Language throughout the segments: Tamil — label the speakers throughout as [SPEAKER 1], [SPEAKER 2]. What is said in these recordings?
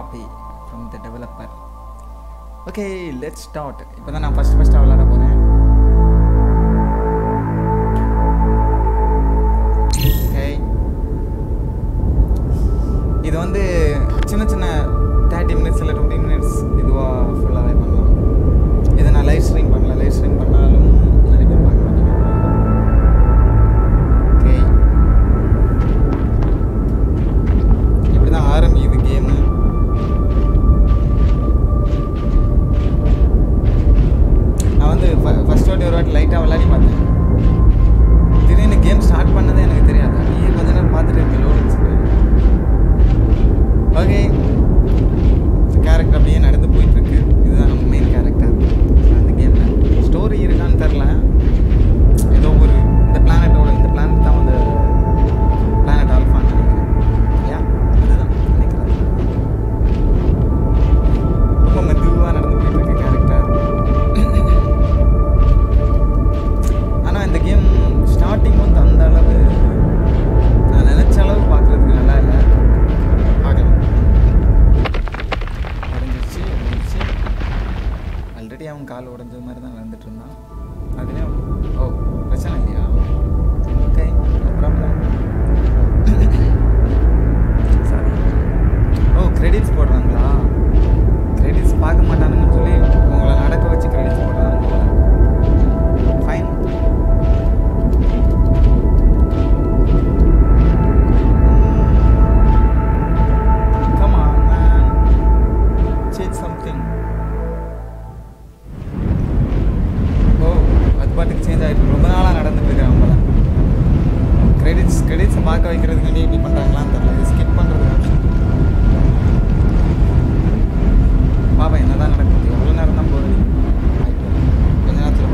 [SPEAKER 1] Copy from the developer okay let start இப்போ தான் நான் ஃபஸ்ட் ஃபஸ்ட்டாக விளாட போகிறேன் ஓகே இது வந்து சின்ன சின்ன தேர்ட்டி மினிட்ஸ் இல்லை டுவெண்ட்டி மினிட்ஸ் இதுவாக ஃபுல்லாகவே பண்ணலாம் இதை நான் லைவ் ஸ்ட்ரீம் பண்ணல லைவ் ஸ்ட்ரீம் பண்ணாலும் நிறைய பேர் பார்க்க மாட்டேங்க ஓகே இப்படி தான் ஆரம்பிக்குது கேமு நான் வந்து ஃபர்ஸ்ட் வாட்டி ஒரு வாட்டி லைட்டாக விளையாடி பார்த்தேன் திடீர்னு கேம் ஸ்டார்ட் பண்ணதே எனக்கு தெரியாது அப்படியே கொஞ்ச நேரம் பார்த்துட்டு இருக்கேன் லோடிங்ஸ் ஓகே கேரக்டர் அப்படியே நடந்து போயிட்டு இருக்கு இதுதான் நம்ம மெயின் கேரக்டர் அந்த கேமில் ஸ்டோரி இருக்கான்னு தெரில ஏதோ ஒரு இந்த பிளானட்டோட இந்த பிளானட் தான் வந்து பிளானட் ஆல்ஃபான்னு நினைக்கிறேன் இல்லையா அதுதான் நினைக்கிறேன் ரொம்ப மெதுவாக நடந்து போயிட்டு இருக்கு கேரக்டர் ஆனால் இந்த கேம் ஸ்டார்டிங் வந்து அந்த அளவு நான் நினச்ச அளவு பார்க்குறதுக்கு நல்லா இல்லை பார்க்கலாம் உடஞ்சிச்சு உடஞ்சிச்சு ஆல்ரெடி அவன் கால் உடஞ்ச மாதிரி தான் நடந்துட்டு இருந்தான் அதுலேயும் ஓ பிரச்சனை இல்லையா okay problem sorry oh credits போடுறாங்களா கிரெடிட்ஸ் பார்க்க மாட்டானுங்கன்னு சொல்லி உங்களை நடக்க வச்சு கிரெடிட்ஸ் போடுறாங்க fine Come on, man. Change something. ஓ அது பாட்டுக்கு சேஞ்ச் ஆகிட்டு ரொம்ப நாளாக நடந்துட்டு இருக்கிறேன் அவங்களாம் கிரெடிட்ஸ் கிரெடிட்ஸை பார்க்க வைக்கிறதுக்கு எப்படி பண்ணுறாங்களான்னு தெரியல ஸ்கிப் பண்ணுறது ஆப்ஷன் பாப்பா என்ன தான் நடக்குது எவ்வளோ நேரம் தான் போகுது கொஞ்ச நேரத்தில்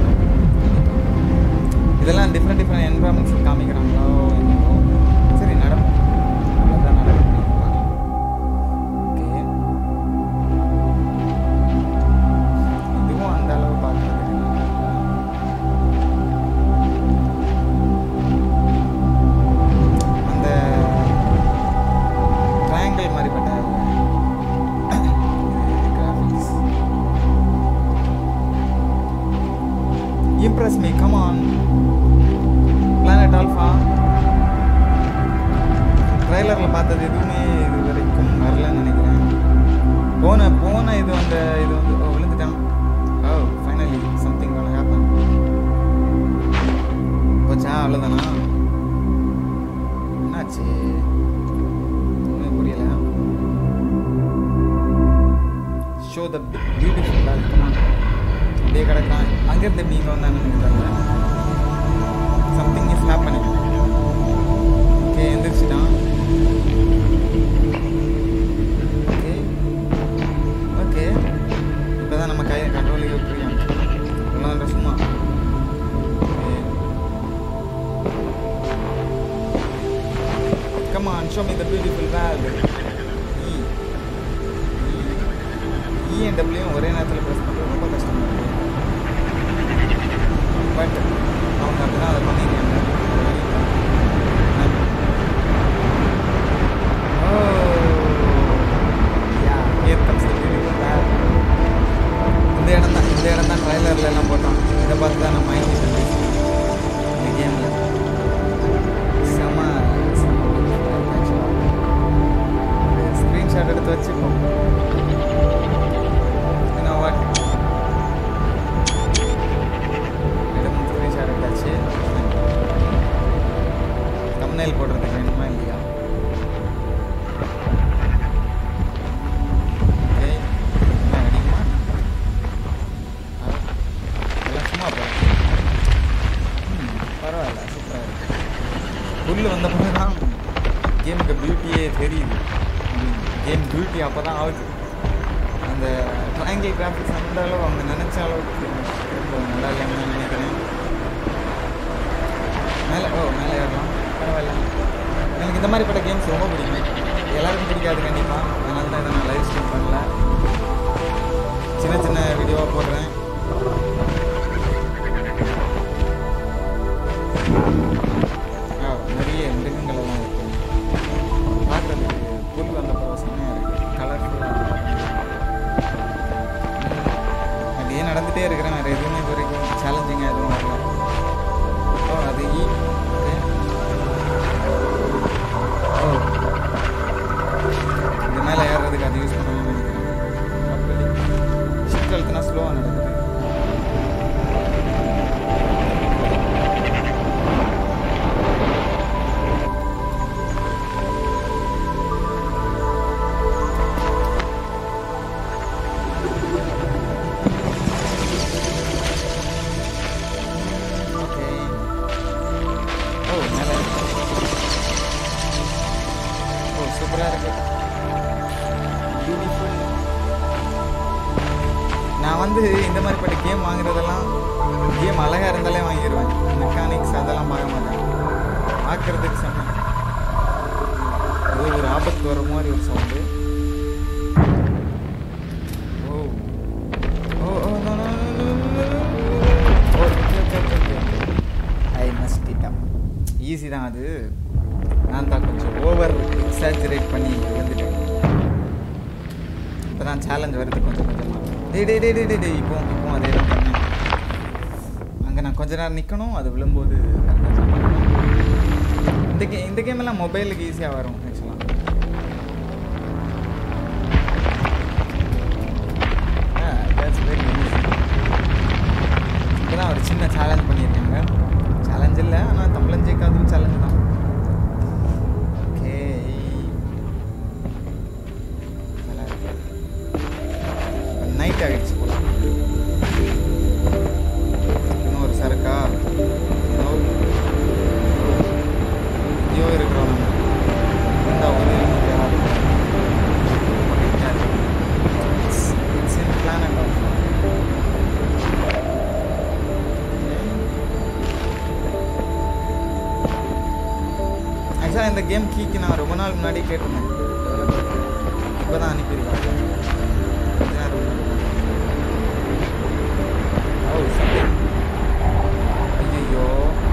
[SPEAKER 1] இதெல்லாம் டிஃப்ரெண்ட் டிஃப்ரெண்ட் என்வரான்மெண்ட்ஸ் காமிக்கிறாங்களோ என்னவோ சரி நடக்கும் அவ்வளோதான் நடக்கும் பார்க்கலாம் ஓகே இதுவும் அந்த அளவு பார்க்குறதுக்கு அந்த ட்ரையாங்கிள் மாதிரிப்பட்ட graphics impress me come on planet alpha ட்ரைலரில் பார்த்தது எதுவுமே இது வரைக்கும் வரலன்னு நினைக்கிறேன் போன போன இது அந்த இது வந்து ஓ விழுந்துட்டான் ஓ ஃபைனலி சம்திங் ஒன்று ஹேப்பன் போச்சா அவ்வளோதானா என்னாச்சு ஒன்றும் புரியல ஷோ த பியூட்டிஃபுல் இருக்குமா அப்படியே கிடக்கான் அங்கேருந்து எப்படி இங்கே வந்தான்னு எனக்கு தெரியல சம்திங் இஸ் ஹேப்பனிங் ஓகே எந்திரிச்சிட்டான் ஓகே ஓகே இப்போ தான் நம்ம கை கண்ட்ரோலுக்கு புரியும் ஒன்றும் சும்மா come on show me the beautiful whale E E and டபிள்யூயும் ஒரே நேரத்தில் ப்ரெஸ் பண்ணுறது ரொம்ப கஷ்டமாக இருக்குது பட் அவங்க அப்படி தான் அதை பண்ணியிருக்காங்க இந்த இடம் தான் இந்த இடம் தான் ட்ரைலரில் எல்லாம் போட்டோம் இதை பார்த்து தான் நான் மைண்ட் இந்த கேமில் செம ஸ்க்ரீன்ஷாட் எடுத்து வச்சுப்போம் என்ன வாட் எடுத்து ஸ்க்ரீன்ஷாட் எடுத்தாச்சு தம்னைல் போடுறதுக்கு வேணுமா இல்லையா ஓகே என்ன அடிக்குமா எல்லாம் சும்மா போகிறேன் பரவாயில்ல சூப்பராக இருக்கு புல் வந்த பிறகு தான் கேமுக்கு பியூட்டியே தெரியுது கேம் பியூட்டி அப்போ தான் ஆகுது அந்த ட்ரையாங்கிள் கிராஃபிக்ஸ் அந்த அளவு அவங்க நினச்ச அளவுக்கு ரொம்ப நல்லா இல்லைன்னு நான் நினைக்கிறேன் மேலே ஓ மேலே ஏறலாம் பரவாயில்ல எனக்கு இந்த மாதிரிப்பட்ட கேம்ஸ் ரொம்ப பிடிக்கும் எல்லாருக்கும் பிடிக்காது கண்டிப்பாக அதனால தான் இதை நான் லைவ் ஸ்ட்ரீம் பண்ணல சின்ன சின்ன வீடியோவாக போடுறேன் ஆ, நிறைய மிருகங்கள் எல்லாம் இருக்கு பார்க்கறதுக்கு புல் வந்த பிறகு செம்மையாக இருக்குது கலர் கேட்குறேன் வேறு எதுவுமே இது வரைக்கும் சேலஞ்சிங்காக எதுவும் வரல ஓ அது இ ஓகே ஓ இது மேலே ஏறுறதுக்கு அது யூஸ் பண்ணணும்னு நினைக்கிறேன் ஷிஃப்ட் அழுத்தினா ஸ்லோவாக நடக்குது ஓகே ஓ மேலே ஓ சூப்பராக இருக்கு பியூட்டிஃபுல் நான் வந்து இந்த மாதிரிப்பட்ட கேம் வாங்குறதெல்லாம் கேம் அழகாக இருந்தாலே வாங்கிடுவேன் மெக்கானிக்ஸ் அதெல்லாம் பார்க்க மாட்டேன் பார்க்குறதுக்கு சொன்னேன் ஏதோ ஒரு ஆபத்து வர மாதிரி ஒரு sound oh oh oh no, no, no, no, no, no. Oh okay okay okay okay I must it up easy தான் அது நான் தான் கொஞ்சம் ஓவர் எக்ஸாஜரேட் பண்ணி வந்துட்டேன் இப்போ தான் சேலஞ்ச் வருது கொஞ்சம் கொஞ்சமாக டேய் டேய் டேய் டேய் டேய் டேய் இப்போ இப்போ அதே தான் பண்ணேன் அங்கே நான் கொஞ்ச நேரம் நிற்கணும் அது விழும்போது இந்த கே இந்த கேம் எல்லாம் மொபைலுக்கு ஈஸியாக வரும் ஆக்சுவலாக தட்ஸ் வெரி ஈஸி இப்போ தான் ஒரு சின்ன சேலஞ்ச் பண்ணியிருக்காங்க சேலஞ்ச் இல்லை ஆனால் தமிழன் ஜெயிக்காதும் சேலஞ்ச் தான் ஓகே நைட் ஆகிடுச்சு போல இன்னும் ஒரு சரக்கா இன்னும் ஐயோ இருக்கிறோம் நம்ம இந்த ஒரு பிளான் ஆக்சுவலாக இந்த கேம் கீக்கு நான் ரொம்ப நாள் முன்னாடி கேட்டிருந்தேன் இப்போ தான் அனுப்பியிருக்காங்க கொஞ்ச நேரம் முன்னாடி. ஓ சம்திங் ஐயோ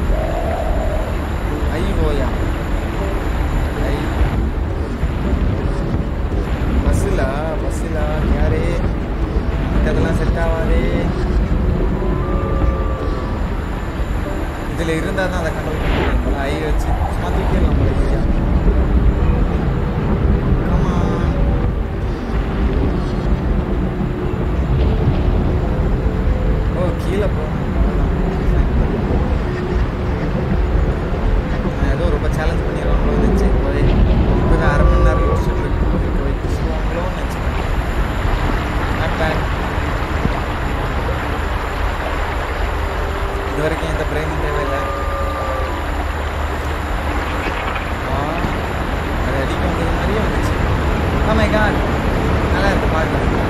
[SPEAKER 1] ஐயோயா ஐ பஸ்ஸில் பஸ்ஸில் யாரே எனக்கு அதெல்லாம் செட் ஆகாதே இதில் இருந்தால் தான் அதை கண்ட்ரோல் பண்ண முடியும் போல ஐ வச்சு சும்மா தூக்கிடலாம் போல ஈஸியாக கமான் ஓ கீழே போகணும் நான் ஏதோ ரொம்ப சேலஞ்ச் பண்ணிடுவாங்களோ நினச்சி போய் இப்போ அரை மணி நேரம் யோசிச்சுட்டு இருக்கு இப்போ வச்சுருவாங்களோன்னு நினச்சிட்டேன் நாட் பேட் இது வரைக்கும் எந்த பிரெயினும் தேவையில்லை ஆ, அது அடிக்க வந்தது மாதிரியே வந்துச்சு ஆமாம் காட் நல்லா இருக்கு பார்க்க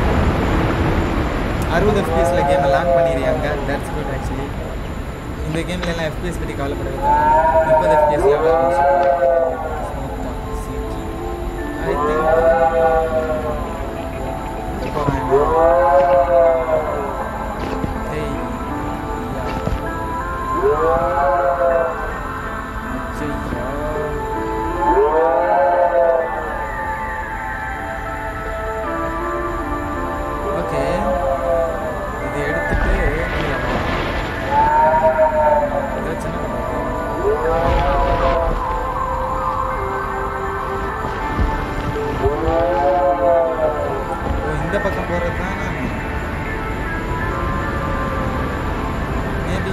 [SPEAKER 1] அறுபது எஃபிஎஸில் கேமை லாக் பண்ணிடுறாங்க தட்ஸ் குட் ஆக்சுவலி இந்த கேம்ல எல்லாம் எஃபிஎஸ் பற்றி கவலைப்படவே தேவை முப்பது எஃபிஎஸ் ஐ திங்க் இப்போ வேண்டாம் ஏய் யா அச்சையா ஓகே இது எடுத்துட்டு கீழே போகலாம். இதை வச்சு என்ன பண்றது? ஓ, இந்த பக்கம் போகிறது தான் மேபி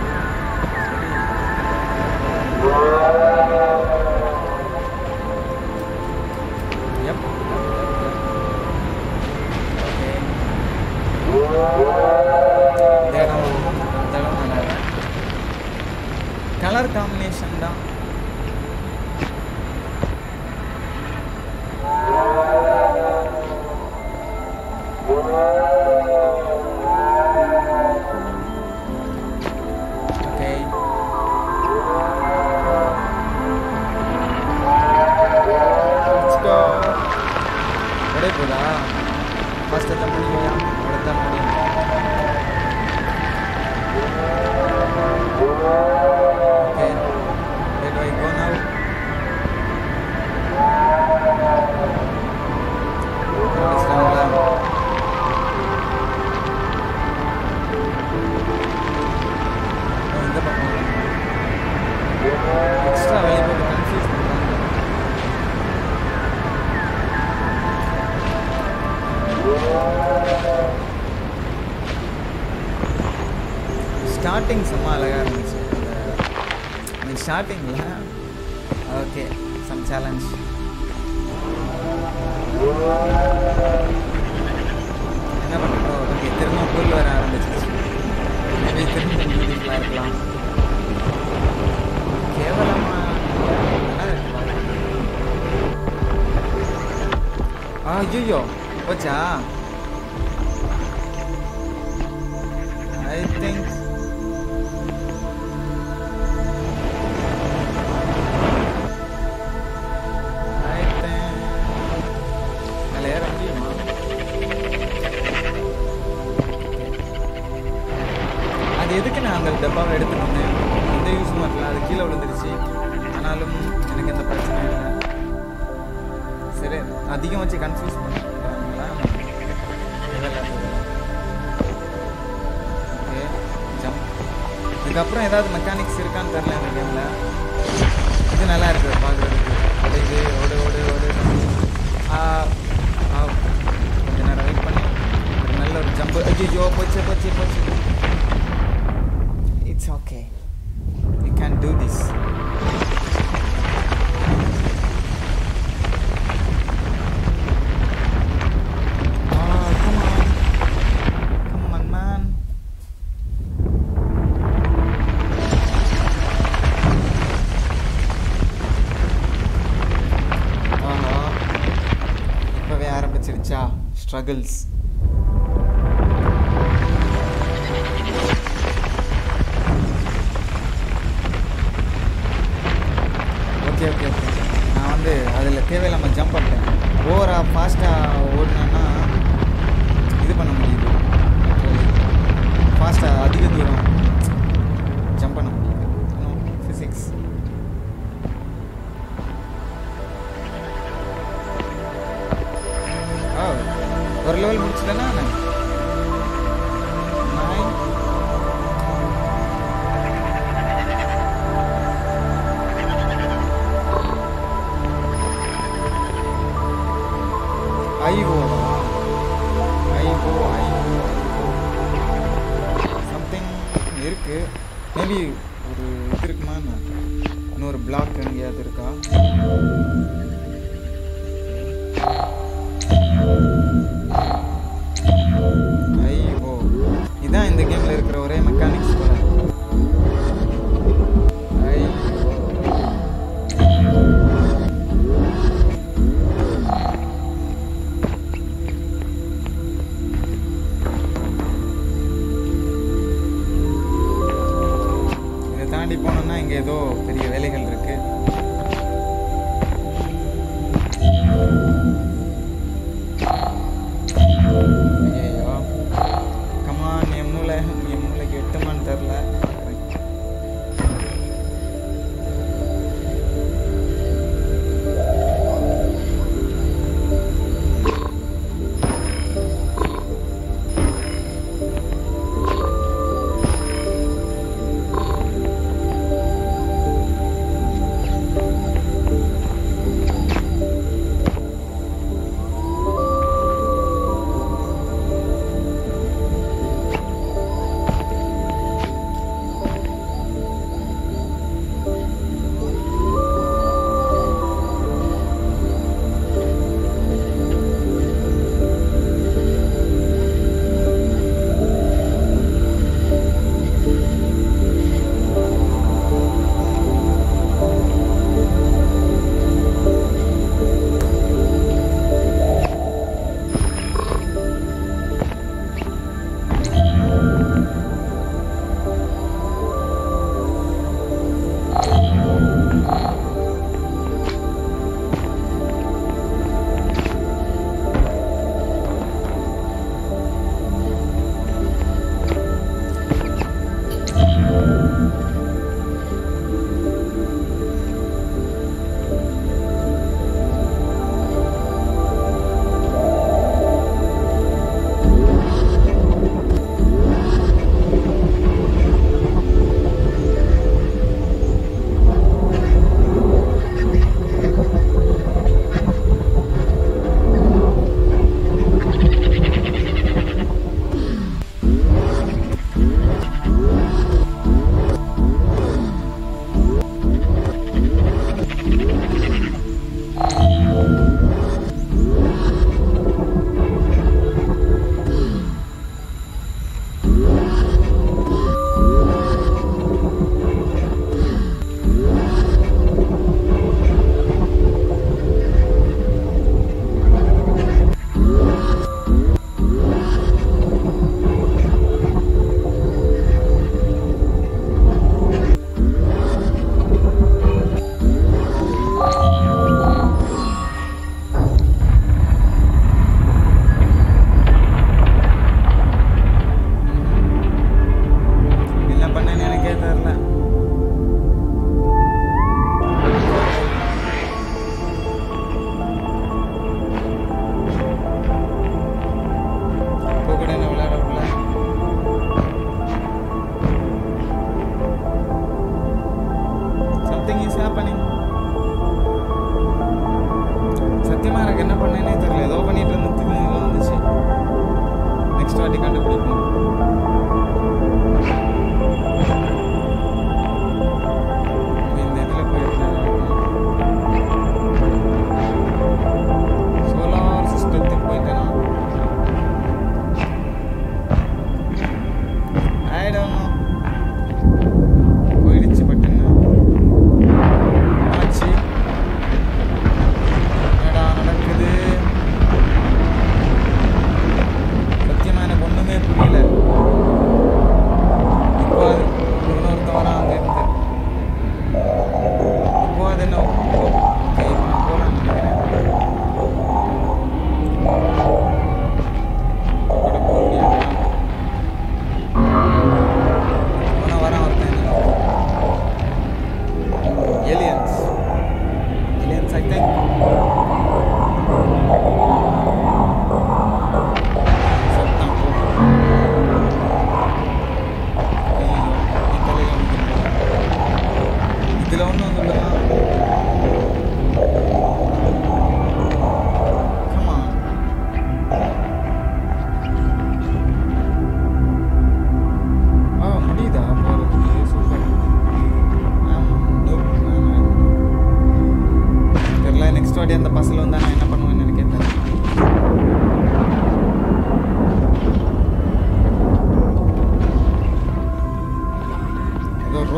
[SPEAKER 1] Yep. Okay. இந்த இடம் இந்த இடம் நல்லா இல்லை கலர் காம்பினேஷன் தான் ஓகே லெட்ஸ் கோ ஒரே போதா ஃபர்ஸ்ட் எத்தனை மணி போயா அடுத்த முடியும் ஓகே ஸ்டார்டிங் செம்ம அழகாக இருந்துச்சு அந்த ஸ்டார்டிங்கில் ஓகே சம் சேலஞ்ச் என்ன பண்ணுறோம் ஓகே திரும்ப புல் வர ஆரம்பிச்சிச்சு மேபி திரும்ப பியூட்டிஃபுல்லாக இருக்கலாம் கேவலமா நல்லா இருக்கு பார்க்க. ஆ ஐயோ போச்சா ஐ திங்க் ஐ திங்க் அதில் ஏற முடியுமா அது எதுக்கு நான் அந்த டப்பாவை எடுத்துட்டு வந்தேன் எந்த யூஸும் வரல அது கீழே விழுந்துருச்சு ஆனாலும் எனக்கு எந்த பிரச்சனையும் இல்லை சரி அதிகம் வச்சு கன்ஃபியூஸ் பண்ணுறாங்களா ஓகே ஜம்ப் இதுக்கப்புறம் ஏதாவது மெக்கானிக்ஸ் இருக்கான்னு தெரில இந்த கேமில் இது நல்லா இருக்குது பார்க்குறதுக்கு ஓடுது ஓடு ஓடு ஓடு ஆ ஆ கொஞ்ச நேரம் வெயிட் பண்ணி ஒரு நல்ல ஒரு ஜம்ப் ஐயோ போச்சு போச்சு போச்சு it's okay you can do this Oh, come on. Come on, man. ஆஹா இப்போவே ஆரம்பிச்சிருச்சா ஸ்ட்ரகிள்ஸ் ஓகே ஓகே ஓகே நான் வந்து அதில் தேவையில்லாமல் ஜம்ப் பண்ணிட்டேன் ஓவராக ஃபாஸ்ட்டாக ஓடினேன்னா இது பண்ண முடியுது ஃபாஸ்ட்டாக அதிக தூரம் ஜம்ப் பண்ண முடியுது இன்னும் ஃபிசிக்ஸ் ஆ ஒரு லெவல் முடிச்சிட்டேன்னா நான் நைன் ஐஓவா ஐஓ ஐஓ சம்திங் இருக்கு மேபி ஒரு இது இருக்குமா என்ன? இன்னொரு பிளாக் எங்கேயாவது இருக்கா ஐஓ இதான் இந்த கேம்ல இருக்கிற ஒரே மெக்கானிக்ஸ் போல ஐஓ இதை தாண்டி போனோம்னா இங்கே ஏதோ பெரிய வேலைகள் இருக்கு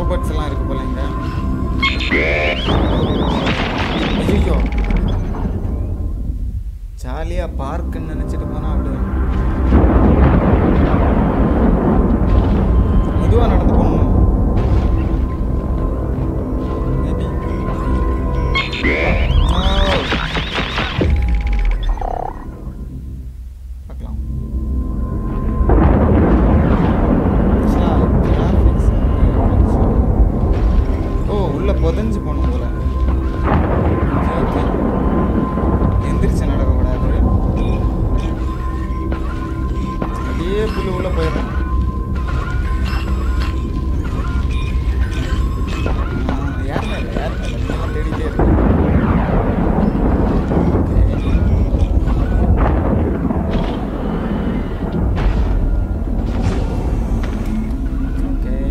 [SPEAKER 1] ரோபோட்ஸ் எல்லாம் இருக்கு போல இங்க ஐயோ ஜாலியா பார்க்குன்னு நினைச்சிட்டு போனா அப்படிதான் மெதுவா நடந்து போகணும் மேபி பார்க்கலாம் Actually, graphics வந்து கொஞ்சம் ஓ உள்ள புதஞ்சு போகணும் போல ஓகே ஓகே எந்திரிச்சு நடக்கக்கூடாது அப்படியே புல்லு உள்ள போயிடும் யாருமே இல்லை யாருமே இல்லை இதெல்லாம் தேடிட்டே இருக்கு ஓகே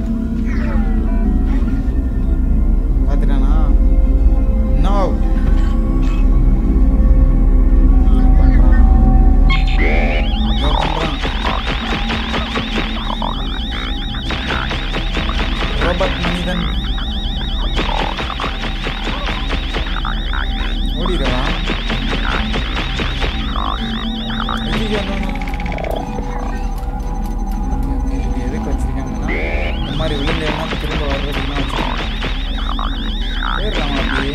[SPEAKER 1] பார்த்துட்டானா நோ பண்ணுறான் ரோபோட் மனிதன் ஓடிடுவா ஐயோ, no, no. Okay, okay, இது எதுக்கு வச்சிருக்காங்கன்னா இந்த மாதிரி விழுந்தேன்னா திரும்ப வர்றதுக்குலாம் வச்சிருக்காங்க போயிடலாமா அப்படியே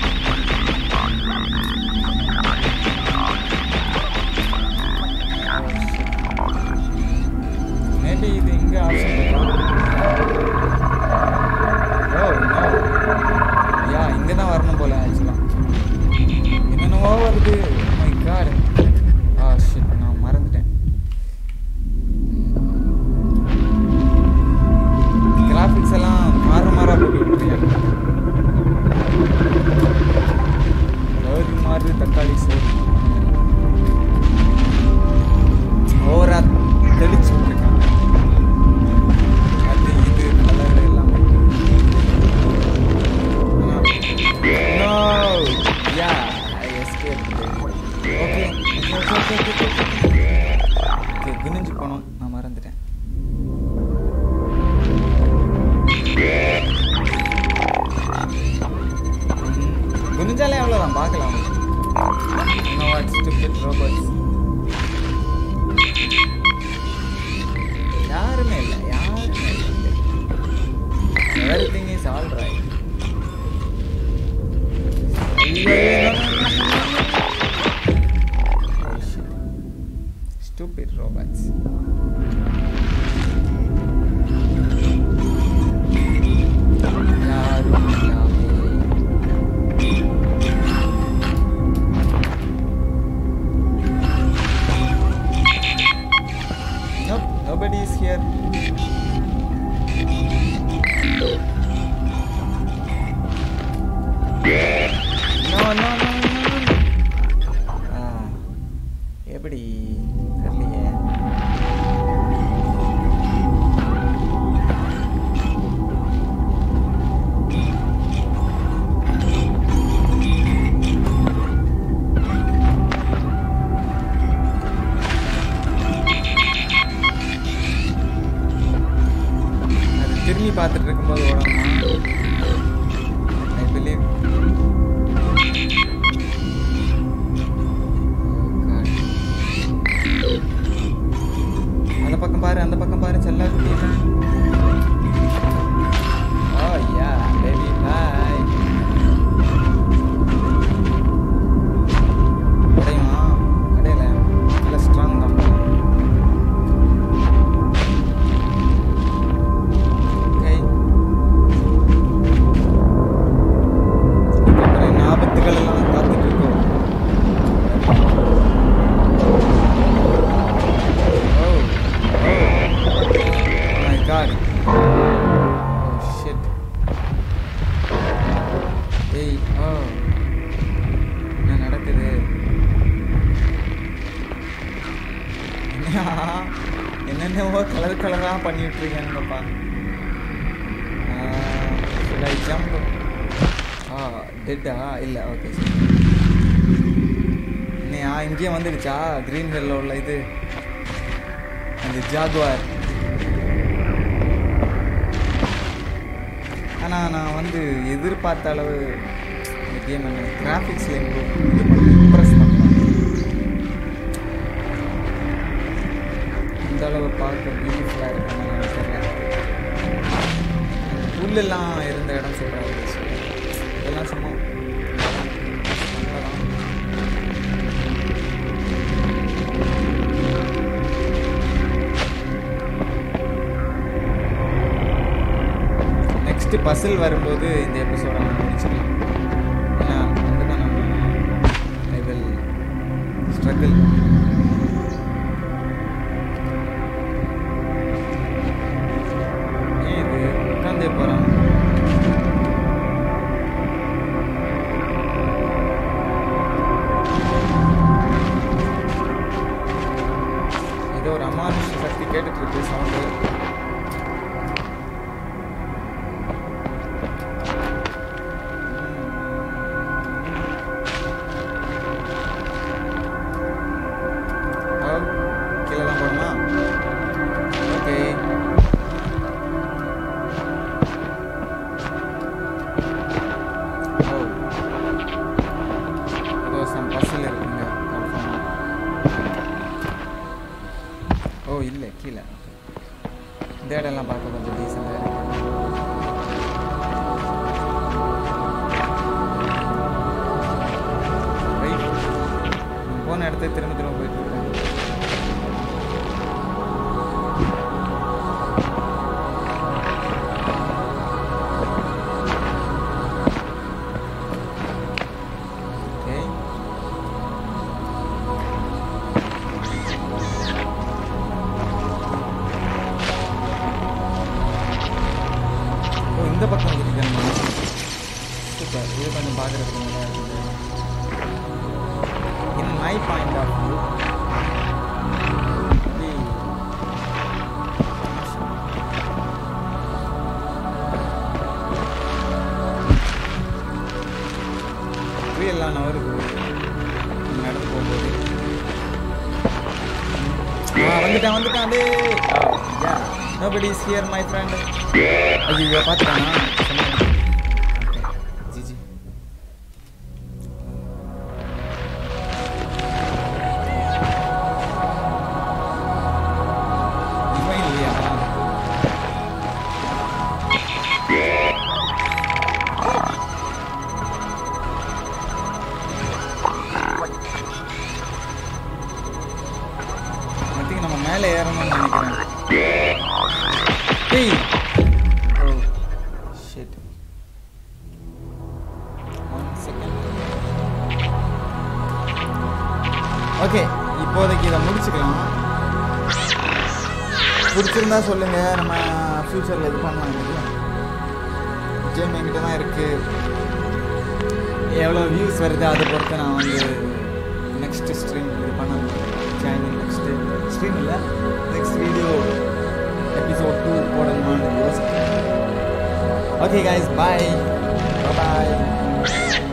[SPEAKER 1] மேபி இது இங்கே ஆப்ஷன் இருக்கலாம் ஓ நோ யா இங்கே தான் வரணும் போல ஆக்சுவலாக என்னென்னவோ வருது மை காட் ஆ ஷிட் நான் மறந்துட்டேன் கிராஃபிக்ஸ் எல்லாம் மாற மாற போட்டு விட்டுருக்காங்க லோரி மாறு தக்காளி சோறு ஓவரா தெளிச்சு விட்டுருக்காங்க அது இது கலர் எல்லாமே No! Yeah, I escaped. Okay, okay, okay, okay, okay, okay. Okay, குனிஞ்சு போனோம் நான் மறந்துட்டேன் ம், குனிஞ்சாலே அவ்வளோதான் பார்க்கலாம் No, what stupid robots. யாருமே இல்லை யாருமே இல்லை everything is all right Stupid robots. யாரும் இல்லாமே. Nope, nobody is here. No, no, no, no, no. ஆ, எப்படி தெரியலையே அது திரும்பி பார்த்துட்டு இருக்கும்போது ஓடணுமா ஐ பிலீவ் அந்த பக்கம் பாரு அந்த பக்கம் பாரு செல்லா குட்டி ஓ யா பேபி பாய் அடையுமா அடையல நல்ல ஸ்ட்ராங் தான் ஓகே இதுக்கப்புறம் என்ன ஆபத்துகள் எல்லாம் காத்துட்டு இருக்கோம் Oh, oh, my God. Oh shit. ஏய் ஓ என்ன நடக்குது என்னையா என்னென்னவோ கலர் கலராக பண்ணி விட்டுருக்கேனுங்கப்பா ஐ ஜம்ப் ஆ டெட்டா இல்லை ஓகே இன்னையா இங்கேயே வந்துடுச்சா க்ரீன் ஹில்ல உள்ள இது அந்த ஜாகுவார் நான் வந்து எதிர்பார்த்த அளவு இந்த கேம் என்ன கிராஃபிக்ஸில் இம்ப்ரூவ் இது பண்ண இம்ப்ரெஸ் பண்ணலாம் இந்த அளவு பார்க்க பியூட்டிஃபுல்லாக இருக்குன்னு எனக்கு தெரியல புல்லெல்லாம் இருந்த இடம் சொல்கிறாங்க இதெல்லாம் சும்மா அவ்வளவுதான். நெக்ஸ்ட் பசில் வரும்போது இந்த எபிசோட நம்ம முடிச்சிடலாம் ஏன்னா கண்டிப்பாக நம்ம ஐ வில் ஸ்ட்ரகிள் ஏன் இது உட்காந்தே போகிறான் ஏதோ ஒரு அமானுஷ சக்தி கேட்டுட்டு இருக்கு சவுண்டு கீழே தான் போடுமா ஓகே ஓ ஏதோ சம் பஸ்ஸில் இருக்குங்க கன்ஃபார்மாக ஓ இல்லை கீழே இந்த இடம்லாம் பார்க்க கொஞ்சம் டீசெண்டாக இருக்கு ரைட் போன இடத்துக்கு திரும்ப திரும்ப போயிட்டு இருக்கேன் ஓகே ஓ இந்த பக்கம் வந்துருக்கேன் சூப்பர் இது கொஞ்சம் பார்க்குறதுக்கு நல்லா இருக்குது in my point of view எல்லாம் நவருக்கு நடந்து போகும்போது ஆ வந்துட்டான் வந்துட்டான் டே யா nobody is here my friend ஐயோ பார்த்துட்டானா ஜிஜி இவன் இல்லையா I think நம்ம மேலே ஏறணும்னு நினைக்கிறேன் டேய் oh shit one second okay இப்போதைக்கு இதை முடிச்சுக்கலாம் பிடிச்சிருந்தா சொல்லுங்க நம்ம ஃப்யூச்சரில் இது பண்ணலாம் கேம் என்கிட்ட தான் இருக்கு எவ்வளோ வியூஸ் வருது அதை பொறுத்து நான் வந்து நெக்ஸ்ட் ஸ்ட்ரீம் இது பண்ண சேனல் நெக்ஸ்ட் ஸ்ட்ரீம் இல்லை நெக்ஸ்ட் வீடியோ எபிசோட் டூ போடணுமான்னு யோசிக்கிறேன் ஓகே கைஸ் பாய் பாய்